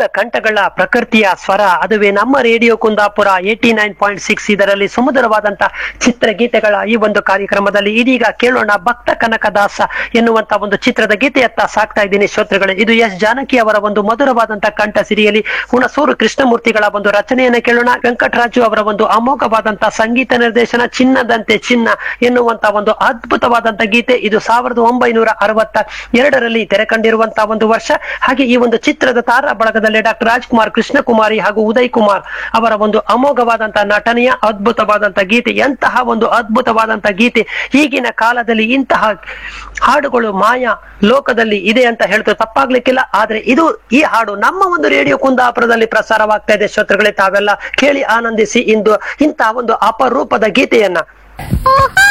ಚಂದ ಕಂಠಗಳ ಪ್ರಕೃತಿಯ ಸ್ವರ ಅದುವೇ ನಮ್ಮ radio Kundapura eighty nine point six ಇದರಲ್ಲಿ ಸುಮಧುರವಾದಂತ ಚಿತ್ರಗೀತೆಗಳ ಈ ಒಂದು ಕಾರ್ಯಕ್ರಮದಲ್ಲಿ ಇದೀಗ ಕೇಳೋಣ ಭಕ್ತ ಕನಕದಾಸ ಎನ್ನುವಂತ ಒಂದು ಚಿತ್ರದ ಗೀತೆಯತ್ತ ಸಾಕ್ತಾ ಇದ್ದೀನಿ ಶ್ರೋತೃಗಳೇ ಇದು ಎಸ್ ಜಾನಕಿ ಅವರ ಒಂದು ಮಧುರವಾದಂತ ಕಂಠ ಸಿರಿಯಲ್ಲಿ ಹುಣಸೂರು ಕೃಷ್ಣಮೂರ್ತಿಗಳ ಒಂದು ರಚನೆಯನ್ನ ಕೇಳೋಣ ವೆಂಕಟರಾಜು ಅವರ ಒಂದು ಅಮೋಘವಾದಂತ ಸಂಗೀತ ನಿರ್ದೇಶನ ಚಿನ್ನದಂತೆ ಚಿನ್ನ ಎನ್ನುವಂತ ಒಂದು ಅದ್ಭುತವಾದಂತ ಗೀತೆ ಇದು ಸಾವಿರದ ಒಂಬೈನೂರ ಅರವತ್ತ ಎರಡರಲ್ಲಿ ತೆರೆ ಕಂಡಿರುವಂತಹ ಒಂದು ವರ್ಷ ಹಾಗೆ ಈ ಒಂದು ಚಿತ್ರದ ತಾರಾ ಬಳಗದಲ್ಲಿ ಡಾಕ್ಟರ್ ರಾಜ್ಕುಮಾರ್ ಕೃಷ್ಣಕುಮಾರಿ ಹಾಗೂ ಉದಯ್ ಕುಮಾರ್ ಅವರ ಒಂದು ಅಮೋಘವಾದಂತಹ ನಟನೆಯ ಅದ್ಭುತವಾದಂತಹ ಗೀತೆ ಎಂತಹ ಒಂದು ಅದ್ಭುತವಾದಂತಹ ಗೀತೆ ಈಗಿನ ಕಾಲದಲ್ಲಿ ಇಂತಹ ಹಾಡುಗಳು ಮಾಯಾ ಲೋಕದಲ್ಲಿ ಇದೆ ಅಂತ ಹೇಳ್ತಾರೆ ತಪ್ಪಾಗ್ಲಿಕ್ಕಿಲ್ಲ ಆದ್ರೆ ಇದು ಈ ಹಾಡು ನಮ್ಮ ಒಂದು ರೇಡಿಯೋ ಕುಂದಾಪುರದಲ್ಲಿ ಪ್ರಸಾರವಾಗ್ತಾ ಇದೆ ಶ್ರೋತೃಗಳೇ ತಾವೆಲ್ಲ ಕೇಳಿ ಆನಂದಿಸಿ ಇಂದು ಇಂತಹ ಒಂದು ಅಪರೂಪದ ಗೀತೆಯನ್ನ